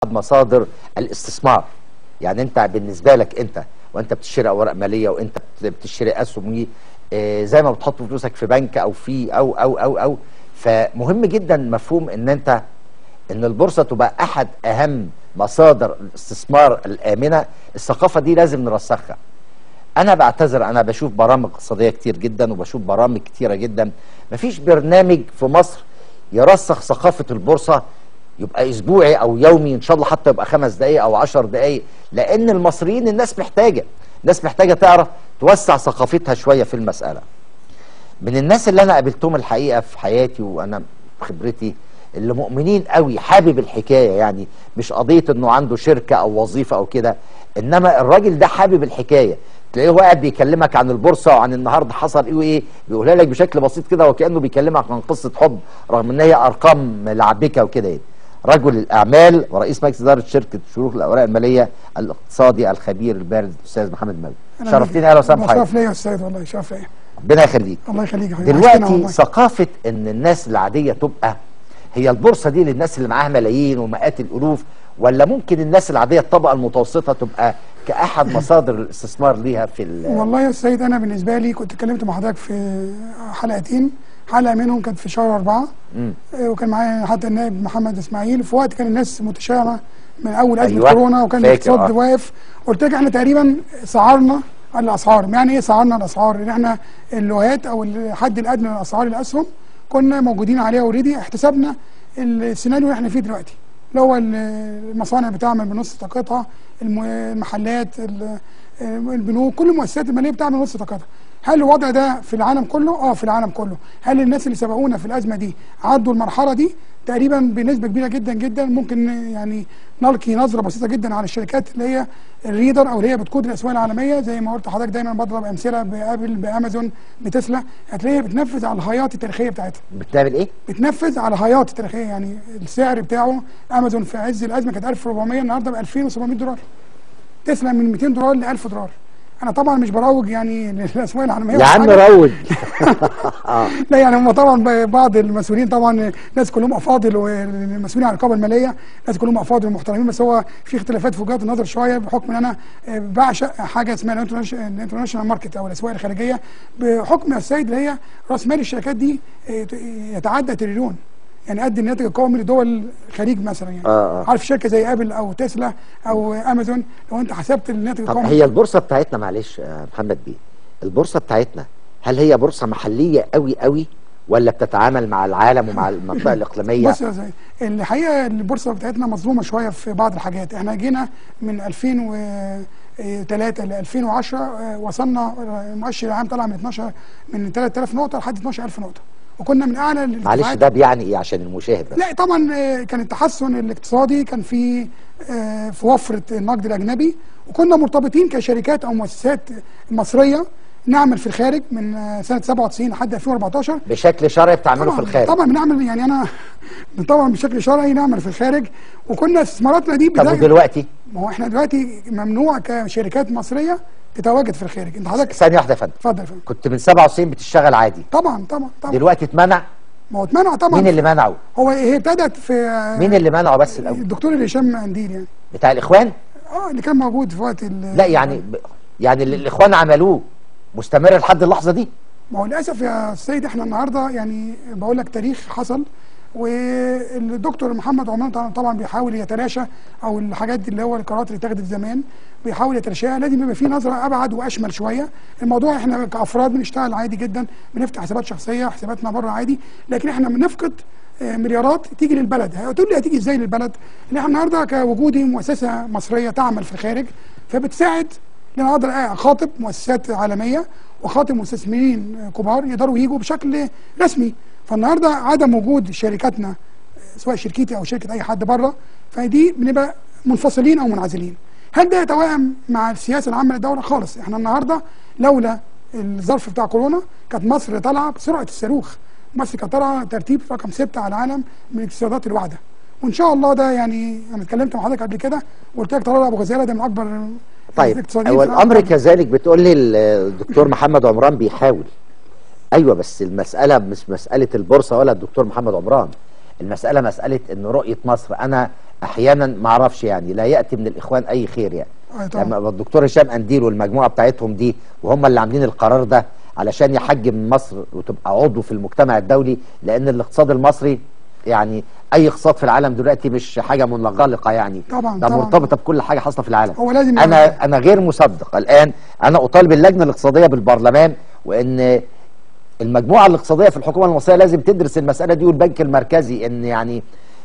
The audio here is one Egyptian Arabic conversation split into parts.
مصادر الاستثمار يعني انت بالنسبه لك انت وانت بتشتري اوراق ماليه وانت بت- بتشتري اسهم آه، زي ما بتحط فلوسك في بنك او في او او او او فمهم جدا مفهوم ان انت ان البورصه تبقى احد اهم مصادر الاستثمار الامنه الثقافه دي لازم نرسخها انا بعتذر انا بشوف برامج اقتصاديه كتير جدا وبشوف برامج كتيره جدا مفيش برنامج في مصر يرسخ ثقافه البورصه يبقى اسبوعي او يومي ان شاء الله حتى يبقى خمس دقائق او عشر دقائق لان المصريين الناس محتاجه الناس محتاجه تعرف توسع ثقافتها شويه في المساله من الناس اللي انا قابلتهم الحقيقه في حياتي وانا بخبرتي اللي مؤمنين قوي حابب الحكايه يعني مش قضيه انه عنده شركه او وظيفه او كده انما الراجل ده حابب الحكايه تلاقيه هو قاعد بيكلمك عن البورصه وعن النهارده حصل ايه وايه بيقولها لك بشكل بسيط كده وكانه بيكلمك عن قصه حب رغم ان هي ارقام لعبكه وكده يعني رجل الاعمال ورئيس مجلس اداره شركه شروق الاوراق الماليه الاقتصادي الخبير البارز الاستاذ محمد مالك أنا شرفتني اهلا وسهلا شرف بحضرتك ليا يا استاذ والله شرف ليا ربنا يخليك الله يخليك يا حبيبي وحشتنا دلوقتي والله. ثقافة ان الناس العادية تبقى هي البورصة دي للناس اللي معاها ملايين ومئات الالوف ولا ممكن الناس العادية الطبقة المتوسطة تبقى كأحد مصادر الاستثمار ليها في ال- والله يا سيد انا بالنسبه لي كنت اتكلمت مع حضرتك في حلقتين حلقه منهم كانت في شهر أربعة مم. آه، وكان معايا حتى النائب محمد اسماعيل في وقت كان الناس متشائمه من اول ازمه أيوة، كورونا وكان فاكر، الاقتصاد آه. واقف قلت لك احنا تقريبا سعرنا الاسعار يعني ايه سعرنا الاسعار ان احنا اللوهات او الحد الادنى لاسعار الاسهم كنا موجودين عليها اوريدي احتسبنا السيناريو اللي احنا فيه دلوقتي اللي هو ال- المصانع بتعمل بنص طاقتها الم- المحلات ال- البنوك كل المؤسسات الماليه بتعمل نص طاقتها هل الوضع ده في العالم كله؟ اه في العالم كله هل الناس اللي سبقونا في الازمه دي عدوا المرحله دي؟ تقريبا بنسبه كبيره جدا جدا ممكن يعني نلقي نظره بسيطه جدا على الشركات اللي هي الريدر او اللي هي بتقود الاسواق العالميه زي ما قلت لحضرتك دايما بضرب امثله بابل بامازون بتسلا هتلاقيها بتنفذ على الهيات التاريخيه بتاعتها بتعمل ايه؟ بتنفذ على هيات تاريخيه يعني السعر بتاعه امازون في عز الازمه كانت 1400 النهارده ب 2700 دولار تسلا من 200 دولار ل 1000 دولار انا طبعا مش بروج يعني للاسواق العالميه يا عم وحاجة. روج لا يعني هم طبعا ب- بعض المسؤولين طبعا ناس كلهم افاضل والمسؤولين عن الرقابه الماليه ناس كلهم افاضل ومحترمين بس هو في اختلافات في وجهات النظر شويه بحكم ان انا آه، بعشق حاجه اسمها الانترناشونال ماركت او الاسواق الخارجيه بحكم يا السيد اللي هي راس مال الشركات دي آه، ت- يتعدى تريليون يعني قد الناتج القومي لدول الخليج مثلا يعني آه، آه. عارف شركه زي ابل او تسلا او امازون لو انت حسبت الناتج طب القومي هي البورصة بتاعتنا معلش يا محمد بيه البورصة بتاعتنا هل هي بورصة محلية قوي قوي ولا بتتعامل مع العالم ومع المنطقة الإقليمية؟ بص يا زي الحقيقه البورصه بتاعتنا مظلومه شويه في بعض الحاجات احنا جينا من 2003 ل 2010 آه، وصلنا آه، المؤشر العام طلع من 12 من 3000 نقطه لحد 12000 نقطه وكنا من اعلى معلش الارتفاعات ده بيعني ايه عشان المشاهد بس لا طبعا آه، كان التحسن الاقتصادي كان في آه، في وفره النقد الاجنبي وكنا مرتبطين كشركات او مؤسسات مصريه نعمل في الخارج من آه، سنه 97 لحد 2014 بشكل شرعي بتعمله في طبعا الخارج طبعا بنعمل يعني انا طبعا بشكل شرعي نعمل في الخارج وكنا استثماراتنا دي طب بداية ودلوقتي ما هو احنا دلوقتي ممنوع كشركات مصريه تتواجد في الخارج انت حضرتك ثانية واحدة يا فندم اتفضل يا فندم كنت من 97 بتشتغل عادي طبعا طبعا طبعا دلوقتي اتمنع ما هو اتمنع طبعا مين اللي منعه؟ هو هي ابتدت في مين اللي منعه بس الأول؟ الدكتور هشام قنديل يعني بتاع الإخوان؟ اه اللي كان موجود في وقت ال- لا يعني ب... يعني اللي الإخوان عملوه مستمر لحد اللحظة دي؟ ما هو للاسف يا سيد احنا النهارده يعني بقول لك تاريخ حصل والدكتور محمد عمان طبعا- طبعا بيحاول يتلاشى او الحاجات دي اللي هو القرارات اللي اتخذت زمان بيحاول يتلاشاها لازم يبقى في نظره ابعد واشمل شويه الموضوع احنا كافراد بنشتغل عادي جدا بنفتح حسابات شخصيه حساباتنا بره عادي لكن احنا بنفقد آه، مليارات تيجي للبلد هتقول لي هتيجي ازاي للبلد؟ ان احنا النهارده كوجودي مؤسسه مصريه تعمل في الخارج فبتساعد لان اقدر اخاطب مؤسسات عالميه واخاطب مستثمرين كبار يقدروا يجوا بشكل رسمي فالنهارده عدم وجود شركاتنا سواء شركتي او شركه اي حد بره فدي بنبقى منفصلين او منعزلين هل ده يتوائم مع السياسه العامه للدوله خالص احنا النهارده لولا الظرف بتاع كورونا كانت مصر طالعه بسرعه الصاروخ مصر كانت طالعه ترتيب رقم ستة على العالم من الاقتصادات الواعده وان شاء الله ده يعني انا اتكلمت مع حضرتك قبل كده وقلت لك طلال ابو غزاله ده من اكبر طيب الاقتصاديين هو في الامر العالم. كذلك بتقول لي الدكتور محمد عمران بيحاول ايوه بس المساله مش مساله البورصه ولا الدكتور محمد عمران المساله مساله ان رؤيه مصر انا احيانا ما اعرفش يعني لا ياتي من الاخوان اي خير يعني آه طبعا. لما الدكتور هشام انديل والمجموعه بتاعتهم دي وهم اللي عاملين القرار ده علشان يحجم مصر وتبقى عضو في المجتمع الدولي لان الاقتصاد المصري يعني اي اقتصاد في العالم دلوقتي مش حاجه منغلقه يعني طبعاً، ده طبعاً. مرتبطه بكل حاجه حاصله في العالم هو لازم انا انا غير مصدق الان انا اطالب اللجنه الاقتصاديه بالبرلمان وان المجموعه الاقتصاديه في الحكومه المصريه لازم تدرس المساله دي والبنك المركزي ان يعني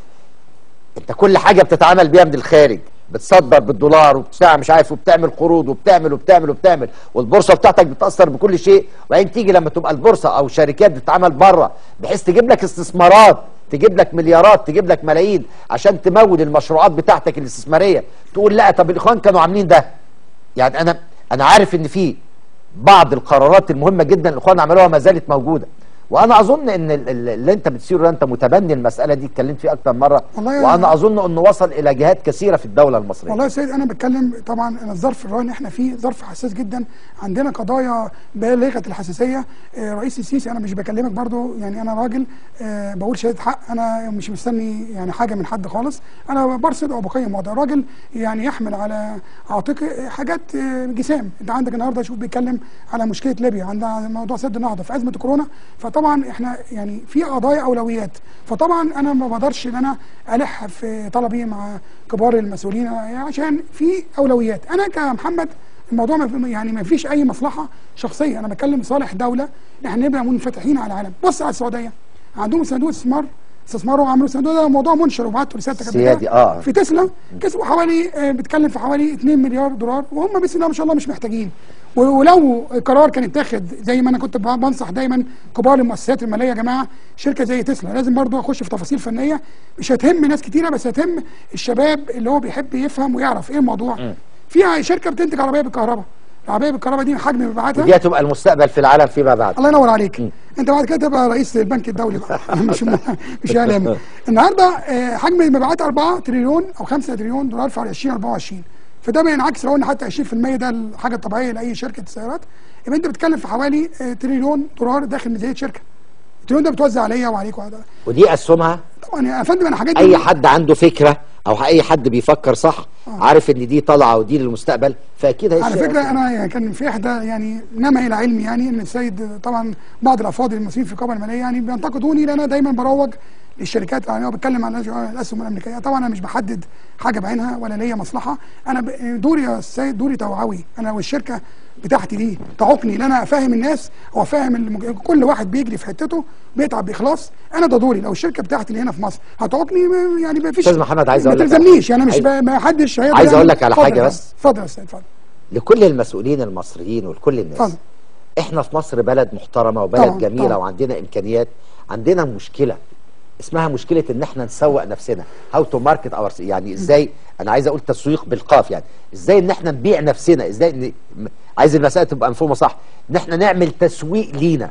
انت كل حاجه بتتعامل بيها من الخارج بتصدر بالدولار وبتاع مش عارف وبتعمل قروض وبتعمل وبتعمل وبتعمل والبورصه بتاعتك بتاثر بكل شيء وبعدين تيجي لما تبقى البورصه او شركات بتتعامل بره بحيث تجيب لك استثمارات تجيب لك مليارات تجيب لك ملايين عشان تمول المشروعات بتاعتك الاستثماريه تقول لا طب الاخوان كانوا عاملين ده يعني انا انا عارف ان في بعض القرارات المهمه جدا الاخوان عملوها ما زالت موجوده وانا اظن ان ال- ال- اللي انت بتسيره ده انت متبني المساله دي اتكلمت فيه اكتر مره والله وانا اظن انه وصل الى جهات كثيره في الدوله المصريه والله يا سيد انا بتكلم طبعا انا الظرف الراهن اللي احنا فيه ظرف حساس جدا عندنا قضايا بالغه الحساسيه آه، رئيس السيسي انا مش بكلمك برضو يعني انا راجل آه، بقول شهاده حق انا مش مستني يعني حاجه من حد خالص انا برصد او بقيم وضع راجل يعني يحمل على عاتقه حاجات آه، جسام انت عندك النهارده شوف بيتكلم على مشكله ليبيا عندها موضوع سد النهضه في ازمه الكورونا فطبعا احنا يعني في قضايا اولويات فطبعا انا ما بقدرش ان انا الح في طلبي مع كبار المسؤولين عشان في اولويات انا كمحمد الموضوع ما في- يعني ما فيش اي مصلحه شخصيه انا بتكلم صالح دوله ان احنا نبقى منفتحين على العالم بص على السعوديه عندهم صندوق استثمار استثماروا وعملوا صندوق ده موضوع منشر وبعتوا رسالتك قبل كده. سيادي، آه. في تسلا كسبوا حوالي آه، بتتكلم في حوالي 2 مليار دولار وهم بسم الله ما شاء الله مش محتاجين و- ولو قرار كان اتاخد زي ما انا كنت ب- بنصح دايما كبار المؤسسات الماليه يا جماعه شركه زي تسلا لازم برضو اخش في تفاصيل فنيه مش هتهم ناس كتيره بس هتهم الشباب اللي هو بيحب يفهم ويعرف ايه الموضوع فيها شركه بتنتج عربيه بالكهرباء العربيه بالكهرباء دي حجم مبيعاتها دي هتبقى المستقبل في العالم فيما بعد الله ينور عليك انت بعد كده تبقى رئيس البنك الدولي بقى مش مش اعلامي النهارده آه، حجم مبيعات 4 تريليون او 5 تريليون دولار في 2024 فده بينعكس لو قلنا حتى 20% ده الحاجه الطبيعيه لاي شركه سيارات يبقى انت بتتكلم في حوالي آه، تريليون دولار داخل ميزانيه شركه التريليون ده بتوزع عليا وعليك وعلى ودي اسهمها طبعا يا فندم انا حاجات دي اي حد عنده فكره او اي حد بيفكر صح عارف ان دي طالعه ودي للمستقبل فاكيد على هيشتري فكره أسهم. انا يعني كان في احدى يعني نما الى علمي يعني ان السيد طبعا بعض الافاضل المسؤولين في القوى الماليه يعني بينتقدوني لان انا دايما بروج للشركات يعني هو بيتكلم عن الاسهم الامريكيه طبعا انا مش بحدد حاجه بعينها ولا ليا مصلحه انا ب- دوري يا سيد دوري توعوي انا لو الشركه بتاعتي دي تعوقني ان انا افهم الناس او افهم المج... كل واحد بيجري في حتته بيتعب باخلاص انا ده دوري لو الشركه بتاعتي اللي هنا في مصر هتعوقني ما- يعني ما فيش أستاذ محمد، عايز أقول ما لك- تلزمنيش يعني مش عايز- ب- ما حدش هيقدر عايز أقول يعمل- لك على اتفضل حاجة يا بس. فندم. اتفضل يا استاذ اتفضل لكل المسؤولين المصريين ولكل الناس اتفضل. احنا في مصر بلد محترمه وبلد طبعاً، جميله طبعاً. وعندنا امكانيات عندنا مشكله اسمها مشكله ان احنا نسوق نفسنا هاو تو ماركت اور يعني ازاي انا عايز اقول تسويق بالقاف يعني ازاي ان احنا نبيع نفسنا ازاي ان م- عايز المسائل تبقى مفهومه صح ان احنا نعمل تسويق لينا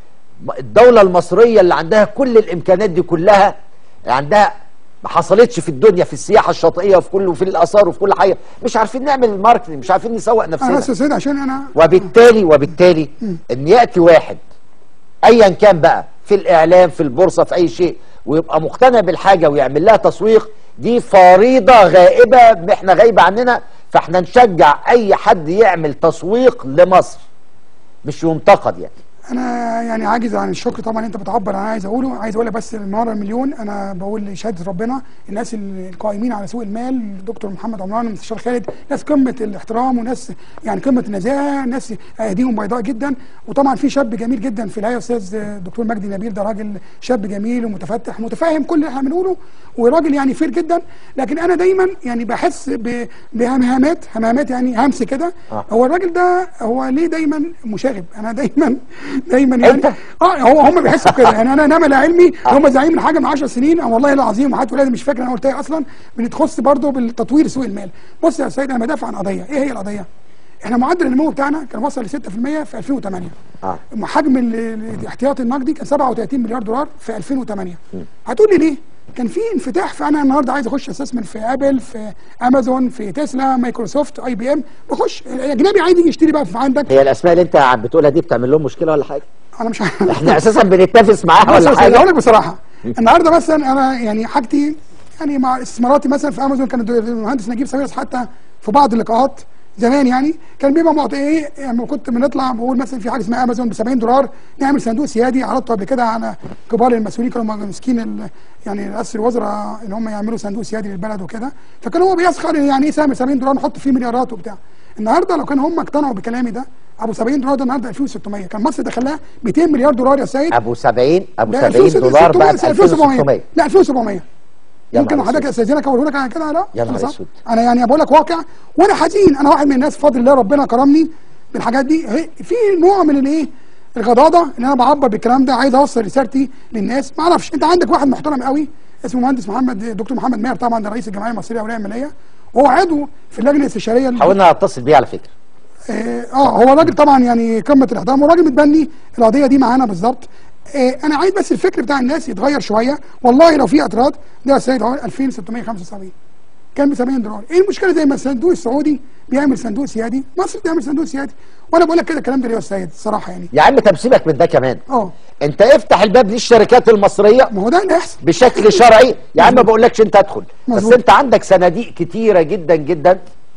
الدولة المصرية اللي عندها كل الإمكانات دي كلها عندها ما حصلتش في الدنيا في السياحة الشاطئية وفي كل وفي الآثار وفي كل حاجة مش عارفين نعمل ماركتنج مش عارفين نسوق انا نفسنا بس يا سيد عشان انا وبالتالي وبالتالي ان ياتي واحد ايا كان بقى في الاعلام في البورصه في اي شيء ويبقى مقتنع بالحاجه ويعمل لها تسويق دي فريضه غائبه احنا غايبه عننا فاحنا نشجع اي حد يعمل تسويق لمصر مش ينتقد يعني انا يعني عاجز عن الشكر طبعا انت بتعبر عن عايز اقوله عايز اقول لك بس المره مليون انا بقول لشهاده ربنا الناس القائمين على سوق المال الدكتور محمد عمران المستشار خالد ناس قمه الاحترام وناس يعني قمه النزاهه ناس ايديهم بيضاء جدا وطبعا في شاب جميل جدا في الهيئه استاذ الدكتور مجدي نبيل ده راجل شاب جميل ومتفتح متفاهم كل اللي احنا بنقوله وراجل يعني فير جدا لكن انا دايما يعني بحس ب- بهمهمات همهمات يعني همس كده آه. هو الراجل ده هو ليه دايما مشاغب انا دايما دايما يعني أنت؟ اه هو هم بيحسوا كده يعني انا نمل علمي هم زعيم من حاجه من 10 سنين او والله العظيم وحتى ولادي مش فاكر انا قلت ايه اصلا بنتخص برضه بالتطوير سوق المال بص يا سيد انا بدافع عن قضيه ايه هي القضيه؟ احنا معدل النمو بتاعنا كان وصل ل 6% في 2008 آه. حجم ال- ال- الاحتياطي النقدي كان 37 مليار دولار في 2008 هتقول لي ليه؟ كان في انفتاح فانا النهارده عايز اخش استثمر في ابل في امازون في تسلا مايكروسوفت اي بي ام بخش اجنبي عايز يجي يشتري بقى في عندك هي الاسماء اللي انت عم بتقولها دي بتعمل لهم مشكله ولا حاجه انا مش عارف احنا اساسا بنتنافس معاها بص ولا يا سيدي حاجه اقول لك بصراحه النهارده مثلا انا يعني حاجتي يعني مع استثماراتي مثلا في امازون كان المهندس نجيب ساويرس حتى في بعض اللقاءات زمان يعني كان بيبقى معطي ايه يعني كنت بنطلع بقول مثلا في حاجه اسمها امازون ب 70 دولار نعمل صندوق سيادي عرضته قبل كده على كبار المسؤولين كانوا ماسكين ال- يعني رئاسه الوزراء ان هم يعملوا صندوق سيادي للبلد وكده فكان هو بيسخر يعني ايه سهم 70 دولار نحط فيه مليارات وبتاع النهارده لو كانوا هم اقتنعوا بكلامي ده ابو 70 دولار ده النهارده 2600 كان مصر دخلها 200 مليار دولار يا سيد ابو 70 ابو لا، 70 دولار بقى ب 2600 2600 لا 2700 يا ممكن نهار حضرتك أسود. استاذنك اقول لك انا كده لا يا نهار صح؟ أسود. انا يعني بقول لك واقع وانا حزين انا واحد من الناس بفضل الله ربنا كرمني بالحاجات دي هي- في نوع من الايه الغضاضه ان انا بعبر بالكلام ده عايز اوصل رسالتي للناس ما اعرفش انت عندك واحد محترم قوي اسمه مهندس محمد دكتور محمد ماهر طبعا ده رئيس الجمعيه المصريه للاوراق الماليه وهو عضو في اللجنه الاستشاريه اللي- حاولنا اتصل بيه على فكره اه آه، هو راجل طبعا يعني قمه الاحترام وراجل متبني القضيه دي معانا بالظبط آه انا عايز بس الفكر بتاع الناس يتغير شويه والله لو في اعتراض ده يا سيد اهو 2675 كان ب 70 دولار ايه المشكله زي ما الصندوق السعودي بيعمل صندوق سيادي مصر تعمل صندوق سيادي وانا بقول لك كده الكلام ده ليه يا سيد الصراحه يعني يا عم طب سيبك من ده كمان اه انت افتح الباب للشركات المصريه ما هو ده اللي يحصل بشكل شرعي يا عم ما بقولكش انت ادخل بس مظبوط. انت عندك صناديق كتيره جدا جدا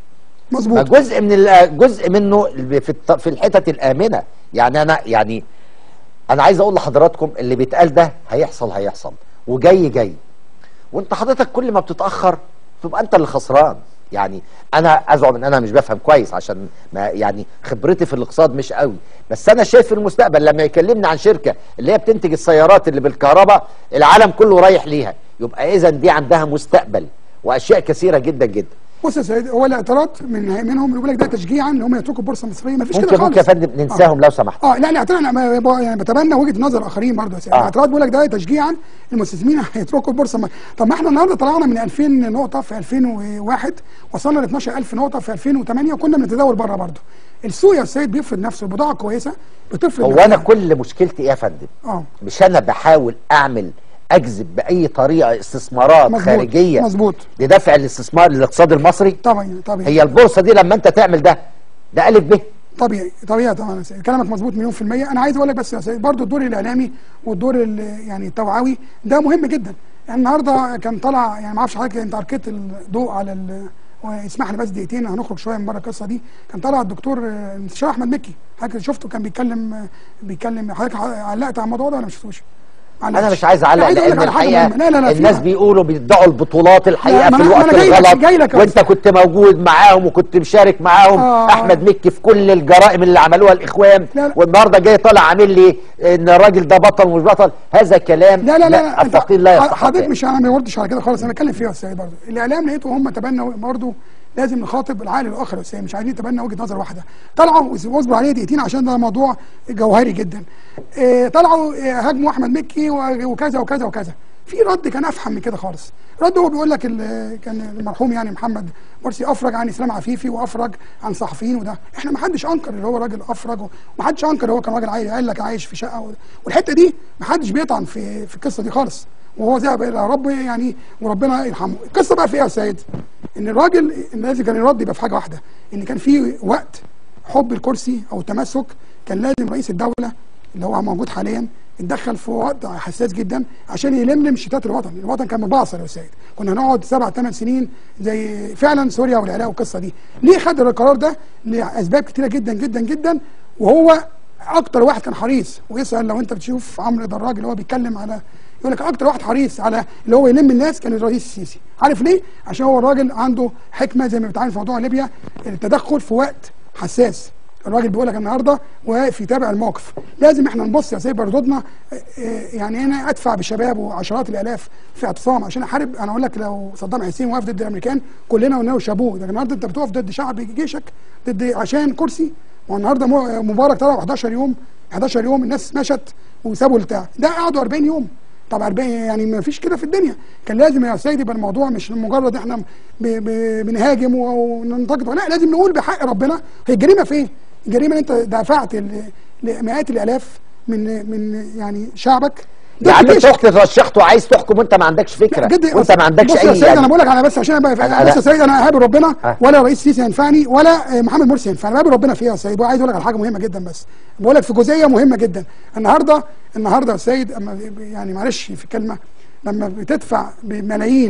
مظبوط جزء من ال- جزء منه في الط- في الحتت الامنه يعني انا يعني انا عايز اقول لحضراتكم اللي بيتقال ده هيحصل هيحصل وجاي جاي وانت حضرتك كل ما بتتاخر تبقى انت اللي خسران يعني انا ازعم ان انا مش بفهم كويس عشان ما يعني خبرتي في الاقتصاد مش قوي بس انا شايف في المستقبل لما يكلمني عن شركه اللي هي بتنتج السيارات اللي بالكهرباء العالم كله رايح ليها يبقى اذا دي عندها مستقبل واشياء كثيره جدا جدا بص يا سيد هو الاعتراض من منهم يقول لك ده تشجيعا ان هم يتركوا البورصه المصريه ما فيش كده ممكن خالص ممكن يا فندم ننساهم لو سمحت اه لا الاعتراض انا ب- ب- يعني بتبنى وجهه نظر الاخرين برضه يا سيدي آه. الاعتراض بيقول لك ده تشجيعا المستثمرين هيتركوا البورصه ما- طب ما احنا النهارده طلعنا من 2000 نقطه في 2001 وصلنا ل 12000 نقطه في 2008 وكنا بنتداول بره برضه السوق يا سيد بيفرض نفسه البضاعه كويسه بتفرض هو نفسها. انا كل مشكلتي ايه يا فندم اه مش انا بحاول اعمل اجذب باي طريقه استثمارات مظبوط، خارجيه مظبوط. لدفع الاستثمار للاقتصاد المصري طبعا طبيعي هي البورصه دي لما انت تعمل ده ده الف ب طبيعي طبيعي طبعا يا سيدي كلامك مظبوط مليون في المية أنا عايز أقول لك بس يا سيدي برضه الدور الإعلامي والدور ال- يعني التوعوي ده مهم جدا يعني النهارده كان طلع يعني ما اعرفش حضرتك أنت ألقيت الضوء على ال واسمح لي بس دقيقتين هنخرج شويه من بره القصه دي كان طلع الدكتور آه، المستشار احمد مكي حضرتك شفته كان بيتكلم آه، بيتكلم حضرتك علقت على الموضوع ده ولا ما شفتوش؟ انا مش عايز اعلق عايز أقول لك لان على حاجة الحقيقه مهمة. لا لا لا الناس فيها. بيقولوا بيدعوا البطولات الحقيقه لا، في ما أنا- ما الوقت أنا جاي لك- الغلط جاي لك يا وانت أستاذ. كنت موجود معاهم وكنت مشارك معاهم آه. احمد مكي في كل الجرائم اللي عملوها الاخوان لا، لا. والنهارده جاي طالع عامل لي ان الراجل ده بطل ومش بطل هذا كلام لا لا لا, لا. أنت- الفقير لا يستحق حضرتك مش انا ما بردش على كده خالص انا بتكلم فيها يا استاذ برضه الاعلام لقيته هم تبنوا برضه لازم نخاطب العقل الاخر يا استاذ مش عايزين نتبنى وجهه نظر واحده طلعوا واصبروا عليه دقيقتين عشان ده موضوع جوهري جدا إيه طلعوا إيه هاجموا احمد مكي و- وكذا وكذا وكذا في رد كان افحم من كده خالص رد هو بيقول لك ال- كان المرحوم يعني محمد مرسي افرج عن اسلام عفيفي وافرج عن صحفيين وده احنا ما حدش انكر اللي هو راجل افرج وما حدش انكر هو كان راجل عايش قال لك عايش في شقه و- والحته دي ما حدش بيطعن في في القصه دي خالص وهو ذهب الى رب يعني وربنا يرحمه القصه بقى في ايه يا سيد ان الراجل لازم كان الرد يبقى في حاجه واحده ان كان في وقت حب الكرسي او التمسك كان لازم رئيس الدوله اللي هو موجود حاليا اتدخل في وقت حساس جدا عشان يلملم شتات الوطن، الوطن كان مبعصر يا سيد، كنا هنقعد سبع ثمان سنين زي فعلا سوريا والعراق والقصه دي، ليه خد القرار ده؟ لاسباب كتيره جدا جدا جدا وهو اكتر واحد كان حريص ويسال لو انت بتشوف عمرو دراج اللي هو بيتكلم على يقول لك اكتر واحد حريص على اللي هو يلم الناس كان الرئيس السيسي عارف ليه عشان هو الراجل عنده حكمه زي ما بيتعامل في موضوع ليبيا التدخل في وقت حساس الراجل بيقول لك النهارده واقف يتابع الموقف لازم احنا نبص يا سيد بردودنا اه، اه، يعني انا ادفع بشباب وعشرات الالاف في اعتصام عشان احارب انا اقول لك لو صدام حسين واقف ضد الامريكان كلنا قلنا له شابوه ده النهارده انت بتقف ضد شعب جيشك ضد عشان كرسي ما هو النهارده مو- مبارك طلع 11 يوم 11 يوم الناس مشت وسابوا البتاع ده قعدوا 40 يوم طب 40 يعني ما فيش كده في الدنيا كان لازم يا سيدي يبقى الموضوع مش مجرد احنا ب- ب- بنهاجم وننتقد لا لازم نقول بحق ربنا هي الجريمه في ايه؟ الجريمه ان انت دفعت ل- لمئات الالاف من من يعني شعبك يا عم ضد انت جيشك. اخت رشحت وعايز تحكم وانت ما عندكش فكره جد وانت ما عندكش بص اي يا سيد انا يعني بقول لك على بس عشان ابقى أنا- بص يا سيد انا هقابل ربنا ها. ولا رئيس السيسي هينفعني ولا آه، محمد مرسي هينفعني بقابل ربنا فيها يا سيد وعايز اقول لك على حاجه مهمه جدا بس بقول لك في جزئيه مهمه جدا النهارده النهارده يا سيد اما يعني معلش في كلمه لما بتدفع بملايين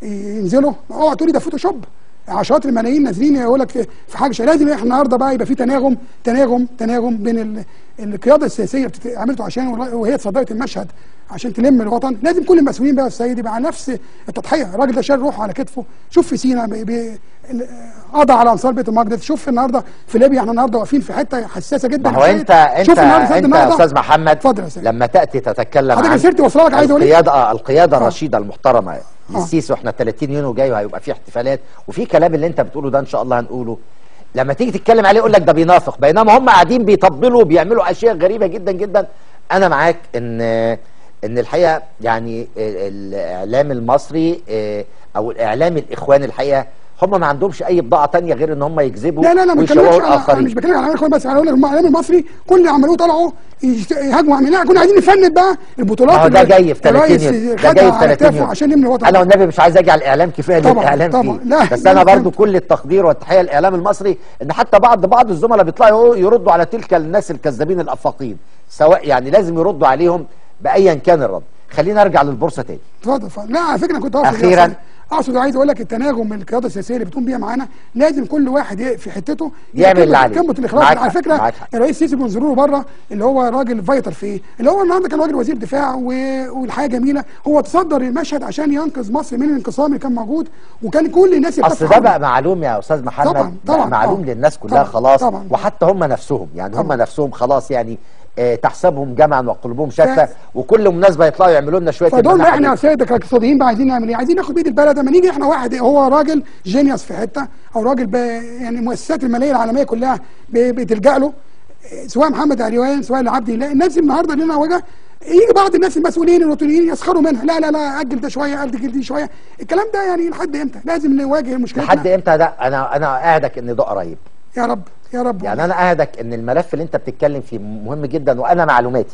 ينزلوا اوعى تقولي ده فوتوشوب عشرات الملايين نازلين يقول لك في في حاجه شيء. لازم احنا النهارده بقى يبقى في تناغم تناغم تناغم بين ال- القياده السياسيه بتت- عملته عشان والله- وهي تصدرت المشهد عشان تلم الوطن لازم كل المسؤولين بقى السيد يبقى على نفس التضحيه الراجل ده شال روحه على كتفه شوف في سينا بي- بي- ال- قضى على انصار بيت المقدس شوف النهارده في ليبيا احنا النهارده واقفين في حته حساسه جدا ما هو يا انت سيد. انت شوف النهارده سيد انت يا النهارده استاذ محمد اتفضل يا سيد لما تاتي تتكلم حضرتك عن رسالتي واصله لك عايز اقول ايه؟ القياده اه القياده آه. الرشيده المحترمه للسيسي واحنا 30 يونيو جاي وهيبقى في احتفالات وفي كلام اللي انت بتقوله ده ان شاء الله هنقوله لما تيجي تتكلم عليه يقول لك ده بينافق بينما هم قاعدين بيطبلوا وبيعملوا اشياء غريبه جدا جدا انا معاك ان ان الحقيقه يعني الاعلام المصري اه، او الاعلام الاخواني الحقيقه هم ما عندهمش اي بضاعه تانية غير ان هم يكذبوا لا لا لا ما ويشوهوا بتكلمش على أنا الاخرين مش بتكلم على الاعلام بس انا بقول لك هم الاعلام المصري كل اللي عملوه طلعوا يشت- يهاجموا عملنا كنا عايزين نفند بقى البطولات ما هو ده اللي جاي في 30 الرئيس يوم ده خدها جاي في على 30 كتافه يوم عشان نبني الوطن انا والنبي مش عايز اجي على الاعلام كفايه طبعاً، للاعلام طبعاً. فيه لا، بس لا، انا برضو فهمت. كل التقدير والتحيه للاعلام المصري ان حتى بعض بعض الزملاء بيطلعوا يردوا على تلك الناس الكذابين الافاقين سواء يعني لازم يردوا عليهم بايا كان الرد خلينا ارجع للبورصه تاني اتفضل اتفضل لا على فكره انا كنت اقصد أخيراً. إيه أصلاً؟ اقصد عايز اقول لك التناغم من القياده السياسيه اللي بتقوم بيها معانا لازم كل واحد ي- في حتته يعمل اللي عليه. كلمه الاخلاص معاك على حق، فكره معاك حق. الرئيس السيسي بينظروا له بره اللي هو راجل فايتر في ايه؟ اللي هو النهارده كان راجل وزير دفاع و... والحياه جميله هو تصدر المشهد عشان ينقذ مصر من الانقسام اللي كان موجود وكان كل الناس اصل بتدفع ده عنه. بقى معلوم يا استاذ محمد طبعاً، بقى طبعاً، معلوم آه. للناس كلها طبعاً، خلاص طبعاً. وحتى هم نفسهم يعني هم طبعاً. نفسهم خلاص يعني آه تحسبهم جمعا وقلوبهم شتى ف- وكل مناسبه يطلعوا يعملوا لنا شويه فدول المناحة احنا يا دي. سيد كاقتصاديين بقى عايزين نعمل ايه؟ عايزين ناخد بايد البلد اما نيجي احنا واحد هو راجل جينيوس في حته او راجل ب- يعني المؤسسات الماليه العالميه كلها ب- بتلجا له إيه، سواء محمد علوان سواء العبد الله الناس النهارده لنا وجه يجي بعض الناس المسؤولين الروتينيين يسخروا منها لا لا لا اجل ده شويه اجل دي شويه الكلام ده يعني لحد امتى؟ لازم نواجه المشكله لحد امتى ده انا انا قاعدك ان ده قريب يا رب يا رب يعني انا قاعدك ان الملف اللي انت بتتكلم فيه مهم جدا وانا معلوماتي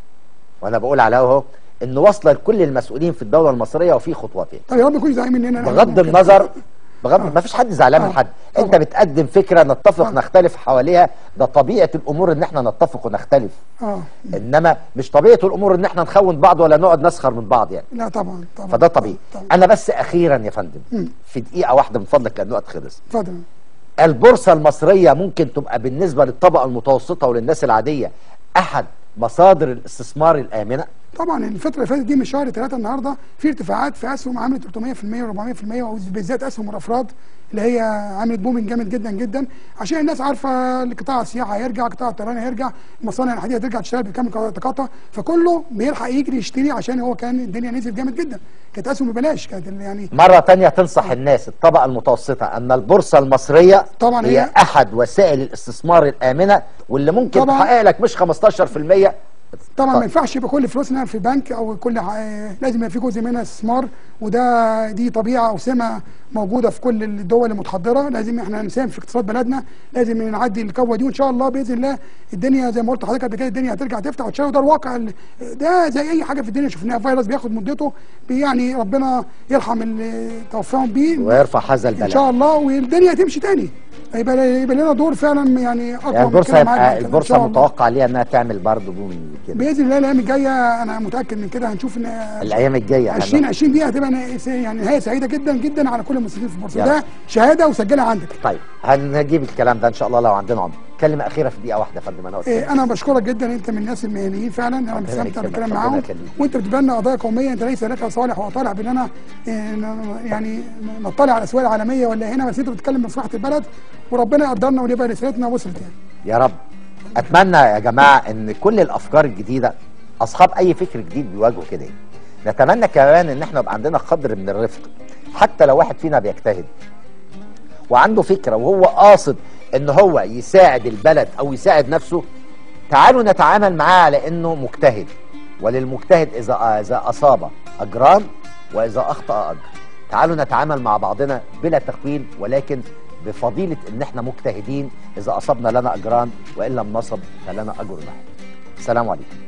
وانا بقول على اهو انه واصله لكل المسؤولين في الدوله المصريه وفي خطوتين طب يا رب يكون زعيم مننا بغض النظر بغض ما فيش حد زعلان من آه. حد طبعا. انت بتقدم فكره نتفق آه. نختلف حواليها ده طبيعه الامور ان احنا نتفق ونختلف اه انما مش طبيعه الامور ان احنا نخون بعض ولا نقعد نسخر من بعض يعني لا طبعا طبعا فده طبيعي طبعا. انا بس اخيرا يا فندم مم. في دقيقه واحده من فضلك لان الوقت خلص اتفضل البورصة المصرية ممكن تبقى بالنسبة للطبقة المتوسطة وللناس العادية أحد مصادر الاستثمار الآمنة طبعا الفترة اللي فاتت دي من شهر ثلاثة النهارده في ارتفاعات في اسهم عملت 300% و400% وبالذات اسهم الافراد اللي هي عملت بومنج جامد جدا جدا عشان الناس عارفه قطاع السياحه هيرجع قطاع الطيران هيرجع المصانع الحديديه هترجع تشتغل بكامل تقاطع فكله بيلحق يجري يشتري عشان هو كان الدنيا نزلت جامد جدا كانت اسهم ببلاش كانت يعني مرة تانية تنصح الناس الطبقة المتوسطة أن البورصة المصرية طبعاً هي هي- أحد وسائل الاستثمار الآمنة واللي ممكن طبعاً. تحقق لك مش 15% طبعا طيب. ما ينفعش يبقى كل فلوسنا في بنك او كل ح- لازم يبقى في جزء منها استثمار وده دي طبيعه او سمه موجوده في كل الدول المتحضره لازم احنا نساهم في اقتصاد بلدنا لازم نعدي الكوه دي وان شاء الله باذن الله الدنيا زي ما قلت لحضرتك قبل كده الدنيا هترجع تفتح وتشتغل وده الواقع ال- ده زي اي حاجه في الدنيا شفناها فيروس بياخد مدته بي- يعني ربنا يرحم اللي توفاهم بيه ويرفع هذا ان شاء البلاء الله والدنيا تمشي تاني يبقى يبقى لنا دور فعلا يعني اقوى يعني من كده البورصة معاك بعد يبقى كده إن البورصة شاء الله. متوقع ليها أنها تعمل برضه بوم كده باذن الله الايام الجايه انا متاكد من كده هنشوف ان الأيام الجاية 20 20 دي هتبقى نا- يعني نهايه سعيده جدا جدا على كل المسلمين في البورصه يلا. ده شهاده وسجلها عندك طيب هنجيب الكلام ده إن شاء الله لو عندنا عمر كلمة أخيرة في دقيقة واحدة يا فندم أنا قلت إيه انا بشكرك جدا انت من الناس المهنيين فعلا انا ربنا بستمتع يكرمك، بالكلام ربنا معاهم يخليك. وانت بتبنى قضايا قوميه انت ليس لك صالح وطالع باننا إيه، ن- يعني نطلع على الاسواق العالميه ولا هنا بس انت بتتكلم بمصلحه البلد وربنا يقدرنا ونبقى رسالتنا وصلت يعني يا رب اتمنى يا جماعه ان كل الافكار الجديده اصحاب اي فكر جديد بيواجهوا كده نتمنى كمان ان احنا يبقى عندنا قدر من الرفق حتى لو واحد فينا بيجتهد وعنده فكره وهو قاصد ان هو يساعد البلد او يساعد نفسه تعالوا نتعامل معاه على انه مجتهد وللمجتهد اذا اذا اصاب اجران واذا اخطا اجر تعالوا نتعامل مع بعضنا بلا تقويل ولكن بفضيله ان احنا مجتهدين اذا اصبنا لنا اجران وان لم نصب فلنا اجر واحد السلام عليكم